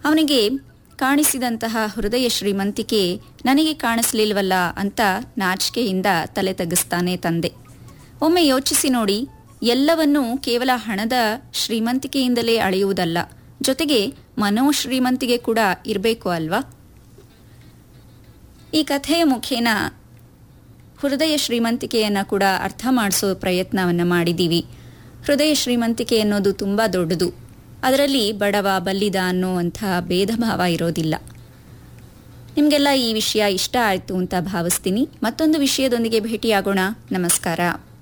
ಅವನಿಗೆ ಕಾಣಿಸಿದಂತಹ ಹೃದಯ ಶ್ರೀಮಂತಿಕೆ ನನಗೆ ಕಾಣಿಸ್ಲಿಲ್ವಲ್ಲ ಅಂತ ನಾಚಿಕೆಯಿಂದ ತಲೆ ತಗ್ಗಿಸ್ತಾನೆ ತಂದೆ ಒಮ್ಮೆ ಯೋಚಿಸಿ ನೋಡಿ ಎಲ್ಲವನ್ನೂ ಕೇವಲ ಹಣದ ಶ್ರೀಮಂತಿಕೆಯಿಂದಲೇ ಅಳೆಯುವುದಲ್ಲ ಜೊತೆಗೆ ಮನೋಶ್ರೀಮಂತಿಗೆ ಕೂಡ ಇರಬೇಕು ಅಲ್ವಾ ಈ ಕಥೆಯ ಮುಖೇನ ಹೃದಯ ಶ್ರೀಮಂತಿಕೆಯನ್ನು ಕೂಡ ಅರ್ಥ ಮಾಡಿಸೋ ಪ್ರಯತ್ನವನ್ನು ಮಾಡಿದ್ದೀವಿ ಹೃದಯ ಶ್ರೀಮಂತಿಕೆ ಅನ್ನೋದು ತುಂಬ ದೊಡ್ಡದು ಅದರಲ್ಲಿ ಬಡವ ಬಲ್ಲಿದ ಅನ್ನುವಂಥ ಭೇದ ಭಾವ ಇರೋದಿಲ್ಲ ನಿಮಗೆಲ್ಲ ಈ ವಿಷಯ ಇಷ್ಟ ಆಯಿತು ಅಂತ ಭಾವಿಸ್ತೀನಿ ಮತ್ತೊಂದು ವಿಷಯದೊಂದಿಗೆ ಭೇಟಿಯಾಗೋಣ ನಮಸ್ಕಾರ